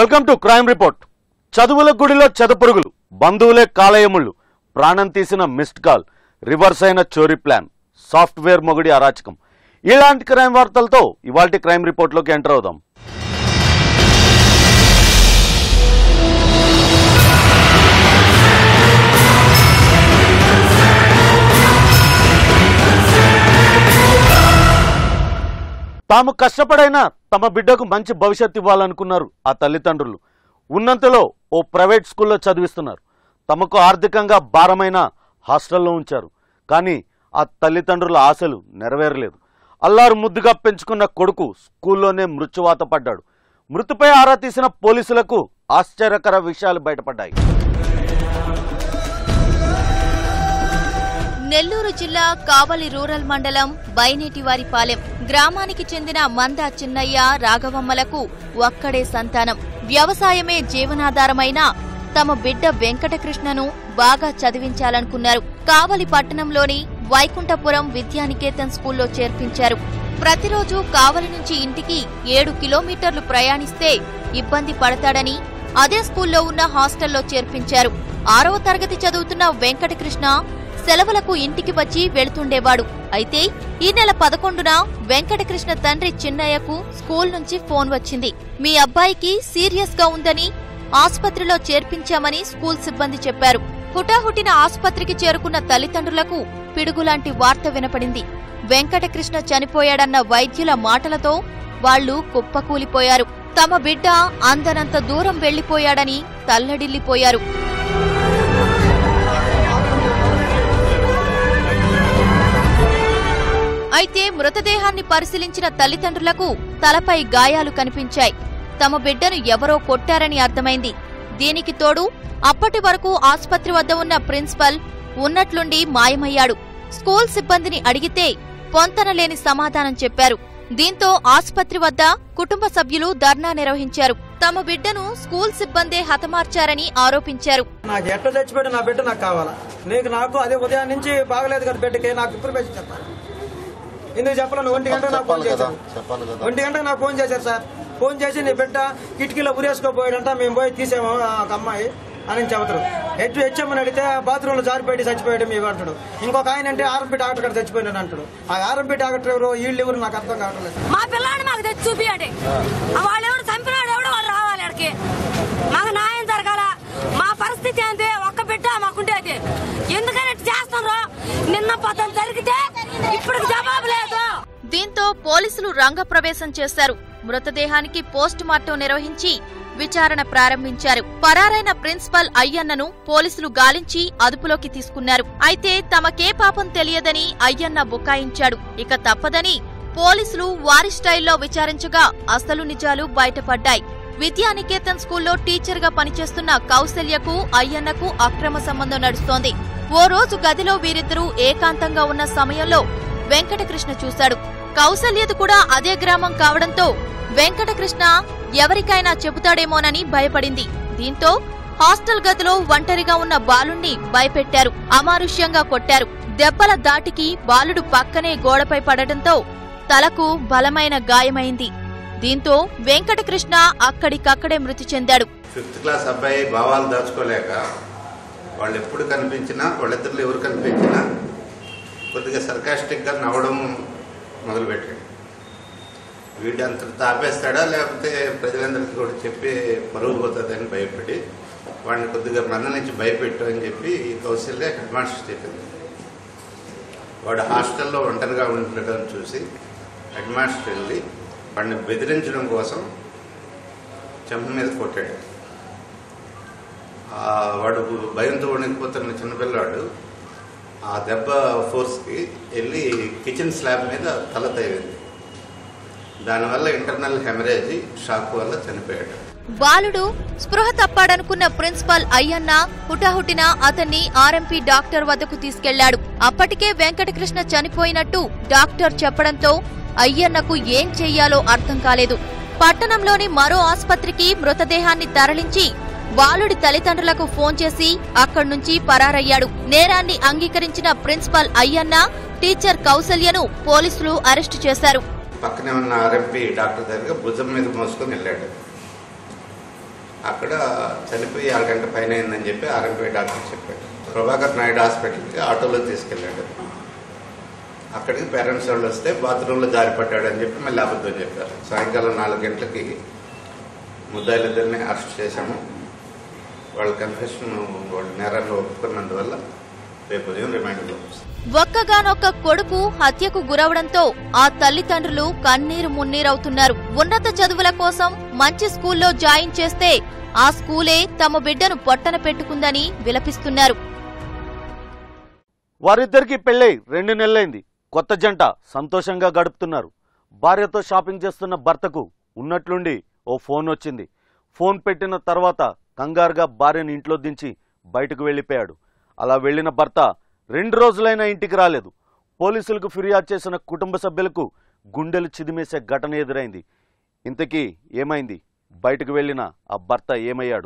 welcome to crime report చదువుల గుడిలో చెదపురుగులు బంధువులే కాలయముళ్ళు ప్రాణం తీసిన మిస్డ్ కాల్ రివర్స్ అయిన చోరీ ప్లాన్ సాఫ్ట్వేర్ మొగుడి అరాచకం ఇలాంటి క్రైమ్ వార్తలతో ఇవాల్టి క్రైమ్ రిపోర్ట్లోకి ఎంటర్ అవుదాం తాము కష్టపడైనా తమ బిడ్డకు మంచి భవిష్యత్తు ఇవ్వాలనుకున్నారు ఆ తల్లిదండ్రులు ఉన్నంతలో ఓ ప్రైవేట్ స్కూల్లో చదివిస్తున్నారు తమకు ఆర్థికంగా భారమైన హాస్టల్లో ఉంచారు కానీ ఆ తల్లిదండ్రుల ఆశలు నెరవేరలేదు అల్లారు ముద్దుగా పెంచుకున్న కొడుకు స్కూల్లోనే మృత్యువాత పడ్డాడు మృతిపై ఆరా తీసిన పోలీసులకు ఆశ్చర్యకర విషయాలు బయటపడ్డాయి నెల్లూరు జిల్లా కావలి రూరల్ మండలం బైనేటివారిపాలెం గ్రామానికి చెందిన మంద చిన్నయ్య రాఘవమ్మలకు ఒక్కడే సంతానం వ్యవసాయమే జీవనాధారమైన తమ బిడ్డ వెంకటకృష్ణను బాగా చదివించాలనుకున్నారు కావలి పట్టణంలోని వైకుంఠపురం విద్యానికేతన్ స్కూల్లో చేర్పించారు ప్రతిరోజు కావలి నుంచి ఇంటికి ఏడు కిలోమీటర్లు ప్రయాణిస్తే ఇబ్బంది పడతాడని అదే స్కూల్లో ఉన్న హాస్టల్లో చేర్పించారు ఆరవ తరగతి చదువుతున్న వెంకటకృష్ణ సెలవులకు ఇంటికి వచ్చి వెళుతుండేవాడు అయితే ఈ నెల పదకొండున వెంకటకృష్ణ తండ్రి చిన్నయ్యకు స్కూల్ నుంచి ఫోన్ వచ్చింది మీ అబ్బాయికి సీరియస్ గా ఉందని ఆసుపత్రిలో చేర్పించామని స్కూల్ సిబ్బంది చెప్పారు హుటాహుటిన ఆసుపత్రికి చేరుకున్న తల్లిదండ్రులకు పిడుగులాంటి వార్త వినపడింది వెంకటకృష్ణ చనిపోయాడన్న వైద్యుల మాటలతో వాళ్లు కుప్పకూలిపోయారు తమ బిడ్డ అందనంత దూరం వెళ్లిపోయాడని తల్లడిల్లిపోయారు అయితే మృతదేహాన్ని పరిశీలించిన తల్లిదండ్రులకు తలపై గాయాలు కనిపించాయి తమ బిడ్డను ఎవరో కొట్టారని అర్థమైంది దీనికి తోడు అప్పటి వరకు ఆసుపత్రి వద్ద ఉన్న ప్రిన్సిపల్ ఉన్నట్లుండి మాయమయ్యాడు స్కూల్ సిబ్బందిని అడిగితే పొంతనలేని సమాధానం చెప్పారు దీంతో ఆసుపత్రి వద్ద కుటుంబ సభ్యులు ధర్నా నిర్వహించారు తమ బిడ్డను స్కూల్ సిబ్బందే హతమార్చారని ఆరోపించారు నాకు ఎట్ట చచ్చిపోయినా నా బిడ్డ నాకు కావాలా నీకు నాకు అదే ఉదయం నుంచి బాగలేదు కదా బిడ్డకి నాకు ఇన్ఫర్మేషన్ చెప్పాలి ఎందుకు చెప్పాలని ఒంటి గంట నాకు ఫోన్ చేశారు ఒంటి గంటకు నాకు ఫోన్ చేశారు సార్ ఫోన్ చేసి నీ బిడ్డ కిటికీలో ఉరేసుకోపోయాడంట మేము పోయి తీసాము ఆ ఒక అమ్మాయి అని చెబుతారు ఎటు హెచ్ఎమ్మని అడిగితే బాత్రూమ్ లో జారిపోయి చచ్చిపోయాడు మేము అంటాడు ఇంకొక ఆయన అంటే ఆర్ఎంపీ డాక్టర్ గారు చచ్చిపోయినాడు అంటాడు ఆ ఆర్ఎంపీ డాక్టర్ ఎవరు వీళ్ళు ఎవరు నాకు అర్థం కావట్లేదు మా పిల్లాడిని మాకు తెచ్చి చూపియండి వాళ్ళు ఎవడు చంపినాడు ఎవడు వాళ్ళు రావాలి ఆడికి మాకు న్యాయం జరగాల మా పరిస్థితి ఏంటి ఒక్క బిడ్డ మాకుండేది ఎందుకని ఇట్లా చేస్తున్నారు నిన్న పదం జరిగితే ఇప్పుడు జవాబు లేదు దీంతో పోలీసులు రంగప్రవేశం చేశారు మృతదేహానికి పోస్ట్ మార్టం నిర్వహించి విచారణ ప్రారంభించారు పరారైన ప్రిన్సిపల్ అయ్యన్నను పోలీసులు గాలించి అదుపులోకి తీసుకున్నారు అయితే తమకే పాపం తెలియదని అయ్యన్న బుకాయించాడు ఇక తప్పదని పోలీసులు వారి స్టైల్లో విచారించగా అసలు నిజాలు బయటపడ్డాయి విద్యానికేతన్ స్కూల్లో టీచర్ గా పనిచేస్తున్న కౌశల్యకు అయ్యన్నకు అక్రమ సంబంధం నడుస్తోంది ఓ రోజు గదిలో వీరిద్దరూ ఏకాంతంగా ఉన్న సమయంలో వెంకటకృష్ణ చూశాడు కౌసల్యది కూడా అదే గ్రామం కావడంతో వెంకటకృష్ణ ఎవరికైనా చెబుతాడేమోనని భయపడింది దీంతో హాస్టల్ గదిలో ఒంటరిగా ఉన్న బాలుణ్ణి భయపెట్టారు అమానుష్యంగా కొట్టారు దెబ్బల దాటికి బాలుడు పక్కనే గోడపై పడటంతో తలకు బలమైన గాయమైంది దీంతో వెంకటకృష్ణ అక్కడికక్కడే మృతి చెందాడు ఫిఫ్త్ క్లాస్ అబ్బాయి భావాలు దాచుకోలేక వాళ్ళు ఎప్పుడు కనిపించినా వాళ్ళిద్దరిలో ఎవరు కనిపించినా కొద్దిగా సర్కాస్టిక్గా నవ్వడం మొదలుపెట్టాడు వీడు అంత తాపేస్తాడా లేకపోతే ప్రజలందరికీ కూడా చెప్పి పరుగు పోతుందని భయపడి వాడిని కొద్దిగా మంద నుంచి భయపెట్టు అని చెప్పి ఈ కౌశల్య హెడ్ మాస్టర్ చెప్పింది వాడు హాస్టల్లో ఒంటరిగా ఉండడం చూసి హెడ్ మాస్టర్ వెళ్ళి వాడిని బెదిరించడం కోసం చెంప మీద కొట్టాడు ఆ వాడు భయంతో వణికిపోతున్న చిన్నపిల్లాడు ఆ దెబ్బ ఫోర్స్కి వెళ్ళి కిచెన్ స్లాబ్ మీద తల తగిలింది దానివల్ల ఇంటర్నల్ హెమరేజ్ షాక్ వల్ల చనిపోయాడు బాలుడు స్పృహ తప్పాడనుకున్న ప్రిన్సిపల్ అయ్యన్న హుటాహుటిన అతన్ని ఆర్ఎంపీ డాక్టర్ వద్దకు తీసుకెళ్లాడు అప్పటికే వెంకటకృష్ణ చనిపోయినట్టు డాక్టర్ చెప్పడంతో అయ్యన్నకు ఏం చెయ్యాలో అర్థం కాలేదు పట్టణంలోని మరో ఆస్పత్రికి మృతదేహాన్ని తరలించి బాలుడి తల్లిదండ్రులకు ఫోన్ చేసి అక్కడి నుంచి పరారయ్యాడు నేరాన్ని అంగీకరించిన ప్రిన్సిపల్ అయ్యన్న టీచర్ కౌసల్యను పోలీసులు అరెస్టు చేశారు పక్కనే ఉన్న ఆర్ఎంపీ డాక్టర్ దగ్గర భుజం మీద మోసుకొని వెళ్ళాడు అక్కడ చనిపోయి అరగంట పైన అయిందని చెప్పి ఆర్ఎంపీ డాక్టర్ చెప్పాడు ప్రభాకర్ నాయుడు హాస్పిటల్కి ఆటోలో తీసుకెళ్ళాడు అక్కడికి పేరెంట్స్ వాళ్ళు వస్తే బాత్రూంలో జారిపడ్డాడు అని చెప్పి మళ్ళీ అబద్ధం చెప్పారు సాయంకాలం నాలుగు గంటలకి ముద్దాయిలిద్దరిని అరెస్ట్ చేశాము వాళ్ళ కన్ఫెషన్ వాళ్ళ నేరాన్ని ఒప్పుకున్నందువల్ల రేపు ఉదయం రిమాండ్లో వస్తారు ఒక్కగానొక్క కొడుకు హత్యకు గురవడంతో ఆ తల్లిదండ్రులు కన్నీరు మున్నీరవుతున్నారు ఉన్నత చదువుల కోసం మంచి స్కూల్లో జాయిన్ చేస్తే ఆ స్కూలే తమ బిడ్డను పొట్టన పెట్టుకుందని విలపిస్తున్నారు వారిద్దరికీ పెళ్ళై రెండు నెలలైంది కొత్త జంట సంతోషంగా గడుపుతున్నారు భార్యతో షాపింగ్ చేస్తున్న భర్తకు ఉన్నట్లుండి ఓ ఫోన్ వచ్చింది ఫోన్ పెట్టిన తర్వాత కంగారుగా భార్యను ఇంట్లో దించి బయటకు వెళ్ళిపోయాడు అలా వెళ్ళిన భర్త రెండు రోజులైనా ఇంటికి రాలేదు పోలీసులకు ఫిర్యాదు చేసిన కుటుంబ సభ్యులకు గుండెలు చిదిమేసే ఘటన ఎదురైంది ఇంతకీ ఏమైంది బయటకు వెళ్ళిన ఆ భర్త ఏమయ్యాడు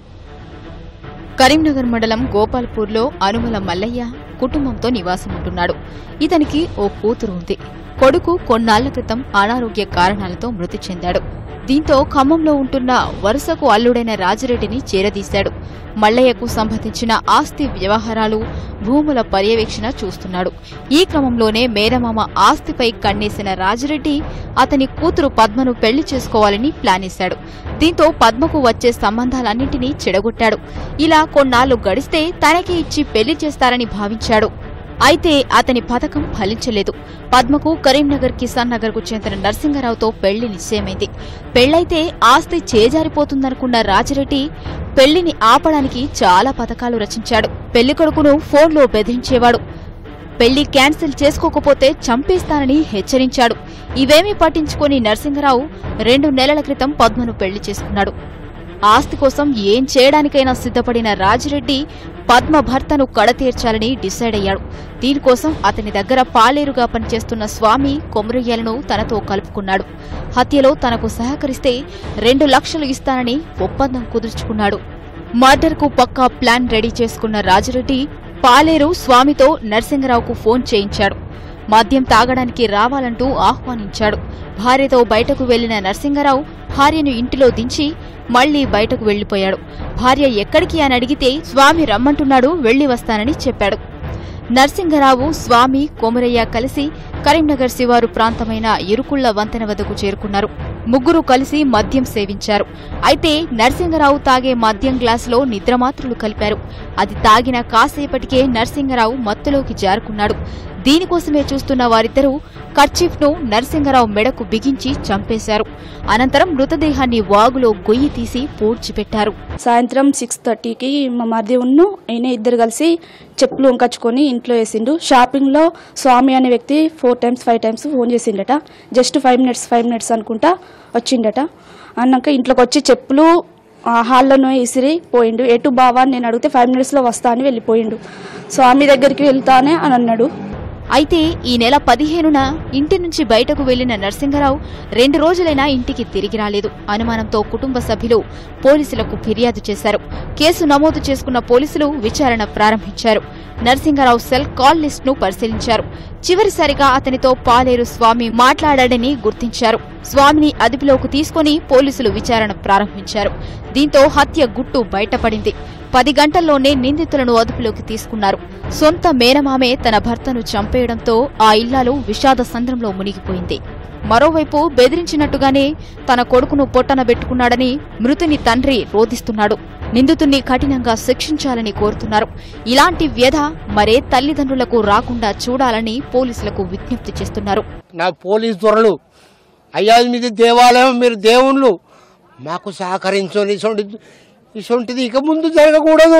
కరీంనగర్ మండలం గోపాల్పూర్లో అనుమల మల్లయ్య కుటుంబంతో నివాసం ఉంటున్నాడు ఇతనికి ఓ కూతురు ఉంది కొడుకు కొన్నాళ్ల క్రితం అనారోగ్య కారణాలతో మృతి చెందాడు దీంతో ఖమ్మంలో ఉంటున్న వరుసకు అల్లుడైన రాజిరెడ్డిని చేరదీశాడు మల్లయ్యకు సంబంధించిన ఆస్తి వ్యవహారాలు భూముల పర్యవేక్షణ చూస్తున్నాడు ఈ క్రమంలోనే మేనమామ ఆస్తిపై కన్నేసిన రాజిరెడ్డి అతని కూతురు పద్మను పెళ్లి చేసుకోవాలని ప్లానేశాడు దీంతో పద్మకు వచ్చే సంబంధాలన్నింటినీ చెడగొట్టాడు ఇలా కొన్నాళ్లు గడిస్తే తనకే ఇచ్చి పెళ్లి చేస్తారని భావించాడు అయితే అతని పథకం ఫలించలేదు పద్మకు కరీంనగర్ కిసాన్ నగర్ కు చెందిన నరసింగరావుతో పెళ్లి నిశ్చయమైంది పెళ్లైతే ఆస్తి చేజారిపోతుందనుకున్న రాజిరెడ్డి పెళ్లిని ఆపడానికి చాలా పథకాలు రచించాడు పెళ్లి కొడుకును ఫోన్లో బెదిరించేవాడు పెళ్లి క్యాన్సిల్ చేసుకోకపోతే చంపేస్తానని హెచ్చరించాడు ఇవేమీ పట్టించుకొని నరసింగరావు రెండు నెలల క్రితం పద్మను పెళ్లి చేసుకున్నాడు ఆస్తి కోసం ఏం చేయడానికైనా సిద్ధపడిన రాజిరెడ్డి పద్మ భర్తను కడతీర్చాలని డిసైడ్ అయ్యాడు దీనికోసం అతని దగ్గర పాలేరుగా పనిచేస్తున్న స్వామి కొమరయ్యలను తనతో కలుపుకున్నాడు హత్యలో తనకు సహకరిస్తే రెండు లక్షలు ఇస్తానని ఒప్పందం కుదుర్చుకున్నాడు మర్డర్కు పక్కా ప్లాన్ రెడీ చేసుకున్న రాజిరెడ్డి పాలేరు స్వామితో నరసింగరావుకు ఫోన్ చేయించాడు మద్యం తాగడానికి రావాలంటూ ఆహ్వానించాడు భార్యతో బయటకు వెళ్లిన నరసింగరావు భార్యను ఇంటిలో దించి మళ్లీ బయటకు వెళ్లిపోయాడు భార్య ఎక్కడికి అని అడిగితే స్వామి రమ్మంటున్నాడు వెళ్లి వస్తానని చెప్పాడు నరసింగరావు స్వామి కొమరయ్య కలిసి కరీంనగర్ శివారు ప్రాంతమైన ఇరుకుళ్ల వంతెన వద్దకు చేరుకున్నారు ముగ్గురు కలిసి మద్యం సేవించారు అయితే నరసింగరావు తాగే మద్యం గ్లాసులో నిద్రమాత్రులు కలిపారు అది తాగిన కాసేపటికే నరసింగరావు మత్తులోకి జారుకున్నాడు దీనికోసమే చూస్తున్న వారిద్దరూ కర్చీఫ్ను నరసింగరావు మెడకు బిగించి చంపేశారు అనంతరం మృతదేహాన్ని వాగులో గొయ్యి తీసి పూడ్చిపెట్టారు సాయంత్రం సిక్స్ థర్టీకి మా మరిది ఉన్ను ఆయన ఇద్దరు కలిసి చెప్పులు వంకచ్చుకొని ఇంట్లో వేసిండు షాపింగ్లో స్వామి అనే వ్యక్తి four times five times phone చేసిండట just five minutes five minutes అనుకుంటా వచ్చిండట అన్నాక ఇంట్లోకి వచ్చి చెప్పులు ఆ, హాల్లోనూ ఇసిరి పోయిండు ఎటు బావా అని నేను అడిగితే ఫైవ్ మినిట్స్లో వస్తా అని వెళ్ళిపోయిండు స్వామి దగ్గరికి వెళ్తానే అని అన్నాడు అయితే ఈ నెల పదిహేనున ఇంటి నుంచి బయటకు వెళ్లిన నరసింగరావు రెండు రోజులైనా ఇంటికి తిరిగి రాలేదు అనుమానంతో కుటుంబ సభ్యులు పోలీసులకు ఫిర్యాదు చేశారు కేసు నమోదు చేసుకున్న పోలీసులు విచారణ ప్రారంభించారు నరసింగరావు సెల్ కాల్ లిస్ట్ ను పరిశీలించారు చివరిసారిగా అతనితో పాలేరు స్వామి మాట్లాడాడని గుర్తించారు స్వామిని అదుపులోకి తీసుకుని పోలీసులు విచారణ ప్రారంభించారు దీంతో హత్య గుట్టు బయటపడింది పది గంటల్లోనే నిందితులను అదుపులోకి తీసుకున్నారు సొంత మేనమామే తన భర్తను చంపేయడంతో ఆ ఇల్లాలు విషాద సంద్రంలో మునిగిపోయింది మరోవైపు బెదిరించినట్టుగానే తన కొడుకును పొట్టన పెట్టుకున్నాడని మృతుని తండ్రి రోధిస్తున్నాడు నిందితుణ్ణి కఠినంగా శిక్షించాలని కోరుతున్నారు ఇలాంటి వ్యధ మరే తల్లిదండ్రులకు రాకుండా చూడాలని పోలీసులకు విజ్ఞప్తి చేస్తున్నారు నా పోలీస్ దొరలు అయ్యా మీది దేవాలయం మీరు దేవుళ్ళు మాకు సహకరించండి ఇసొంటి ఇసొంటిది ఇక ముందు జరగకూడదు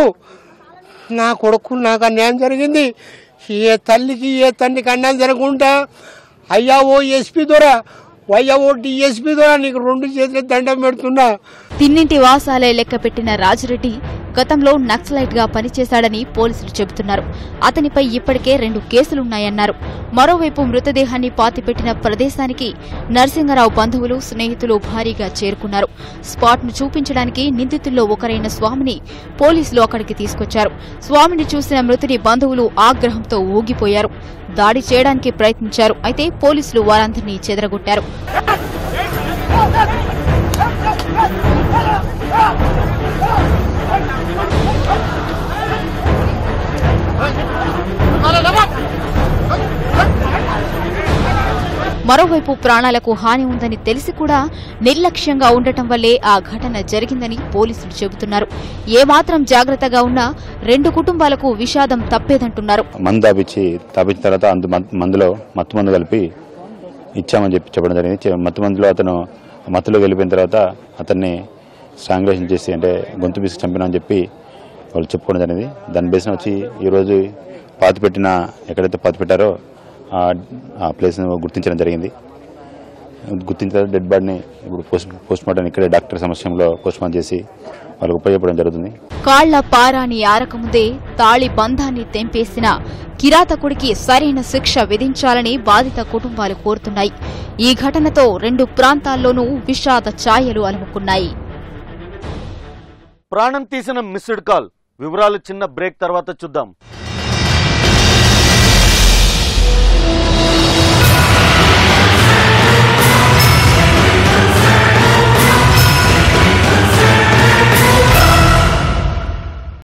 నా కొడుకు నాకు అన్యాయం జరిగింది ఏ తల్లికి ఏ తండ్రికి అన్యాయం జరగకుండా అయ్యా ఓ ఎస్పీ దొర అయ్యా ఓ డిఎస్పీ దొర నీకు రెండు చేతులు దండం పెడుతున్నా తిన్నింటి వాసాలే లెక్కపెట్టిన రాజిరెడ్డి గతంలో నక్సలైట్ గా పనిచేశాడని పోలీసులు చెబుతున్నారు అతనిపై ఇప్పటికే రెండు కేసులున్నాయన్నారు మరోవైపు మృతదేహాన్ని పాతిపెట్టిన ప్రదేశానికి నరసింగరావు బంధువులు స్నేహితులు భారీగా చేరుకున్నారు స్పాట్ ను చూపించడానికి నిందితుల్లో ఒకరైన స్వామిని పోలీసులు అక్కడికి తీసుకొచ్చారు స్వామిని చూసిన మృతుడి బంధువులు ఆగ్రహంతో ఊగిపోయారు దాడి చేయడానికి ప్రయత్నించారు అయితే పోలీసులు వారందరినీ చెదరగొట్టారు మరోవైపు ప్రాణాలకు హాని ఉందని తెలిసి కూడా నిర్లక్ష్యంగా ఉండటం వల్లే ఆ ఘటన జరిగిందని పోలీసులు చెబుతున్నారు ఏమాత్రం జాగ్రత్తగా ఉన్నా రెండు కుటుంబాలకు విషాదం తప్పేదంటున్నారు మందు తాపించి తాపించిన తర్వాత అందు మత్- మందులో మత్తు మందు కలిపి ఇచ్చామని చెప్పి చెప్పడం జరిగింది చె- మత్తు మందులో అతను మత్తులోకి వెళ్ళిపోయిన తర్వాత అతన్ని స్ట్రాంగులేషన్ చేసి అంటే గొంతు పీసి చంపినామని చెప్పి వాళ్ళు చెప్పుకోవడం జరిగింది దాని బేస్న వచ్చి ఈరోజు పాతి పెట్టిన ఎక్కడైతే పాతి పెట్టారో ఆ- ఆ ప్లేస్ను గుర్తించడం జరిగింది గుర్తించిన తర్వాత డెడ్ బాడీని ఇప్పుడు పోస్ట్ పోస్ట్ మార్టం ఇక్కడే డాక్టర్ సమక్షంలో పోస్ట్ మార్టం చేసి వాళ్ళకు ఉపయోగపడడం జరుగుతుంది కాళ్ల పారాని ఆరకముందే తాళి బంధాన్ని తెంపేసిన కిరాతకుడికి సరైన శిక్ష విధించాలని బాధిత కుటుంబాలు కోరుతున్నాయి ఈ ఘటనతో రెండు ప్రాంతాల్లోనూ విషాద ఛాయలు అలుముకున్నాయి ప్రాణం తీసిన మిస్డ్ కాల్ వివరాలు చిన్న బ్రేక్ తర్వాత చూద్దాం